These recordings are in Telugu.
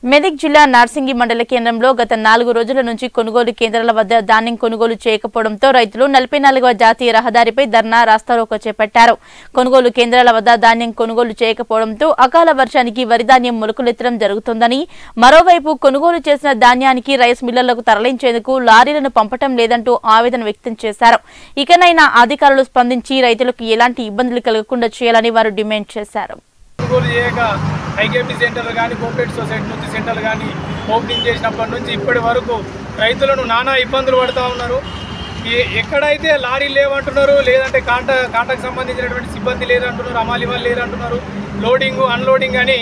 మెదక్ జిల్లా నార్సింగి మండల కేంద్రంలో గత నాలుగు రోజుల నుంచి కొనుగోలు కేంద్రాల వద్ద ధాన్యం కొనుగోలు చేయకపోవడంతో రైతులు నలభై నాలుగవ జాతీయ రహదారిపై ధర్నా రాస్తారోకో చేపట్టారు కొనుగోలు కేంద్రాల వద్ద ధాన్యం కొనుగోలు చేయకపోవడంతో అకాల వర్షానికి వరి ధాన్యం మొలకలెత్తడం జరుగుతోందని మరోవైపు కొనుగోలు చేసిన ధాన్యానికి రైస్ మిల్లర్లకు తరలించేందుకు లారీలను పంపటం లేదంటూ ఆవేదన వ్యక్తం చేశారు ఇకనైనా అధికారులు స్పందించి రైతులకు ఎలాంటి ఇబ్బందులు కలగకుండా చేయాలని వారు డిమాండ్ చేశారు కొనుగోలు చేయక ఐకేపీ సెంటర్లు కానీ కోఆపరేటివ్ సొసైటీ నుంచి సెంటర్లు కానీ ఓపెనింగ్ చేసినప్పటి నుంచి ఇప్పటి వరకు రైతులను నానా ఇబ్బందులు పడుతూ ఉన్నారు ఏ- ఎక్కడైతే లారీలు లేవంటున్నారు లేదంటే కాంట కాంటకు సంబంధించినటువంటి సిబ్బంది లేదంటున్నారు అమాలి వాళ్ళు లేరంటున్నారు లోడింగ్ అన్లోడింగ్ అని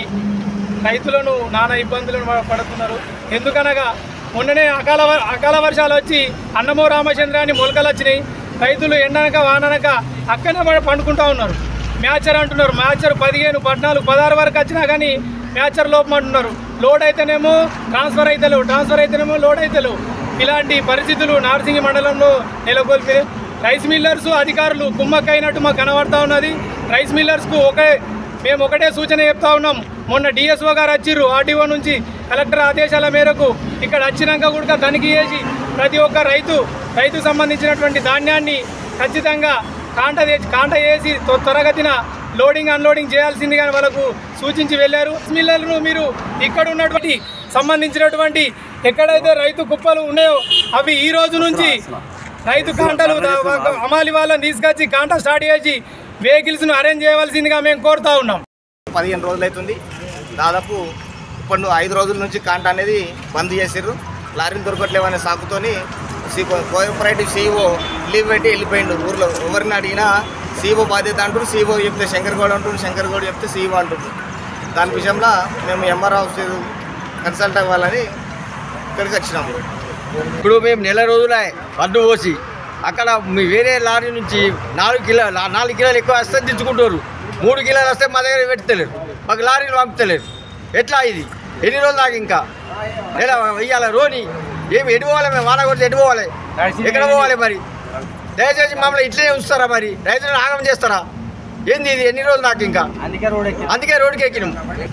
రైతులను నానా ఇబ్బందులను ప- పడుతున్నారు ఎందుకనగా మొన్ననే అకాల వ- అకాల వర్షాలు వచ్చి అన్నమో రామచంద్ర అని మొలకలు వచ్చినాయి రైతులు ఎండనక వాననక అక్కడనే పడ- పండుకుంటా ఉన్నారు మ్యాచర్ అంటున్నారు మ్యాచర్ పదిహేను పద్నాలుగు పదహారు వరకు వచ్చినా కానీ మ్యాచర్ లోపం అంటున్నారు లోడ్ అయితేనేమో ట్రాన్స్ఫర్ అయితలేవు ట్రాన్స్ఫర్ అయితేనేమో లోడ్ అయితలేవు ఇలాంటి పరిస్థితులు నార్సింగి మండలంలో నెలకొల్పి రైస్ మిల్లర్స్ అధికారులు కుమ్మక్కైనట్టు మాకు కనబడతా ఉన్నది రైస్ మిల్లర్స్కు ఒకే మేము ఒకటే సూచన చెప్తా ఉన్నాం మొన్న డిఎస్ఓ గారు వచ్చిర్రు ఆర్టీఓ నుంచి కలెక్టర్ ఆదేశాల మేరకు ఇక్కడ వచ్చినాక కూడా తనిఖీ చేసి ప్రతి ఒక్క రైతు రైతుకు సంబంధించినటువంటి ధాన్యాన్ని ఖచ్చితంగా కాంట తెచ్చి కాంట వేసి త్వ- త్వరగతిన లోడింగ్ అన్లోడింగ్ చేయాల్సిందిగా వాళ్ళకు సూచించి వెళ్ళారు మిల్లర్లు మీరు ఇక్కడ ఉన్నటువంటి సంబంధించినటువంటి ఎక్కడైతే రైతు కుప్పలు ఉన్నాయో అవి ఈ రోజు నుంచి రైతు కాంటలు దా- అమాలి వాళ్ళని తీసుకొచ్చి కాంట స్టార్ట్ చేసి వెహికల్స్ను అరేంజ్ చేయవలసిందిగా మేము కోరుతా ఉన్నాం పదిహేను రోజులు అవుతుంది దాదాపు ఇప్పుడు నువ్వు ఐదు రోజుల నుంచి కాంట అనేది బంద్ చేసిర్రు లారీలు దొరకట్లేవనే సాకుతోని కోఆపరేటివ్ సీఈఓ లీవ్ పెట్టి వెళ్ళిపోయిండు ఊర్లో ఎవరిని అడిగినా సీఈఓ బాధ్యత అంటారు సీఈఓ చెప్తే శంకర్ గౌడ్ అంటుండు శంకర్ గౌడ్ చెప్తే సీఈఓ అంటుండు దాని విషయంలో మేము ఎంఆర్ ఆఫీస్ కన్సల్ట్ అవ్వాలని ఇక్కడికి వచ్చినాము ఇప్పుడు మేము నెల రోజుల వడ్డు పోసి అక్కడ మీ వేరే లారీ నుంచి నాలుగు కిలో లా- నాలుగు కిలోలు ఎక్కువ వస్తే దించుకుంటారు మూడు కిలోలు వస్తే మా దగ్గర పెట్టలేరు మాకు లారీలు పంపుతలేరు ఎట్లా ఇది ఎన్ని రోజులు దాకా ఇంకా నెల వెయ్యాల రోని ఏమి ఎటు పోవాలి మేము వాన కొడితే ఎటు పోవాలి ఎక్కడ పోవాలి మరి దయచేసి మమ్మల్ని ఇట్లనే ఉంచుతారా మరి రైతులను ఆగం చేస్తారా ఏంది ఇది ఎన్ని రోజులు దాకా ఇంకా అందుకే రోడ్డుకి ఎక్కినాం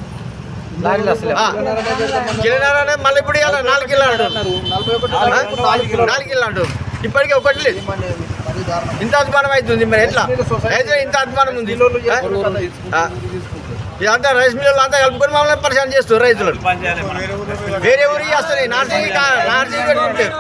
ఆ, కిలోన్నర అనేది మళ్ళీ ఇప్పుడు ఇవాళ నాలుగు కిలో అంటారు ఆ? నాలుగు కిలో అంటారు ఇప్పటికీ ఒకటి లేదు ఇంత అభిమానం అవుతుంది మరి ఎట్లా రైతులు ఇంత అభిమానం ఉంది ఆ? ఇదంతా రైస్ మిల్లు అంతా కలుపుకొని మమ్మల్ని పరిశాన్ చేస్తారు రైతులను వేరే ఊరికి వస్తున్నాయి నార్సింగ్ నార్సింగ్ పెట్టుకుంటారు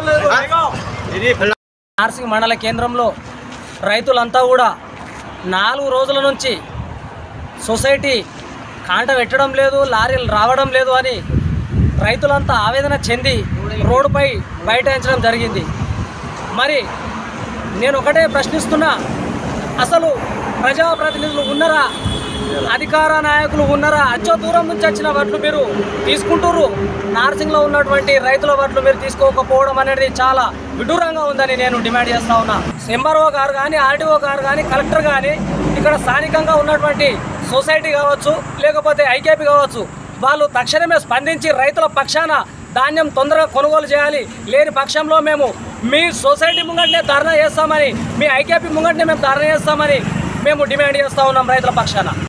ఆ? నార్సింగ్ మండల కేంద్రంలో రైతులంతా కూడా నాలుగు రోజుల నుంచి సొసైటీ కాంట పెట్టడం లేదు లారీలు రావడం లేదు అని రైతులంతా ఆవేదన చెంది రోడ్డుపై బైఠాయించడం జరిగింది మరి నేను ఒకటే ప్రశ్నిస్తున్నా అసలు ప్రజాప్రతినిధులు ఉన్నారా అధికార నాయకులు ఉన్నారా అచ్చో దూరం నుంచి వచ్చిన వడ్లు మీరు తీసుకుంటుర్రు నార్సింగ్లో ఉన్నటువంటి రైతుల వడ్లు మీరు తీసుకోకపోవడం అనేది చాలా విడూరంగా ఉందని నేను డిమాండ్ చేస్తా ఉన్నా ఎంఆర్ఓ గారు కానీ ఆర్డీఓ గారు కానీ కలెక్టర్ కానీ ఇక్కడ స్థానికంగా ఉన్నటువంటి సొసైటీ కావచ్చు లేకపోతే ఐకేపీ కావచ్చు వాళ్ళు తక్షణమే స్పందించి రైతుల పక్షాన ధాన్యం తొందరగా కొనుగోలు చేయాలి లేని పక్షంలో మేము మీ సొసైటీ ముంగటనే ధర్నా చేస్తామని మీ ఐకేపీ ముంగటనే మేము ధర్నా చేస్తామని మేము డిమాండ్ చేస్తా ఉన్నాం రైతుల పక్షాన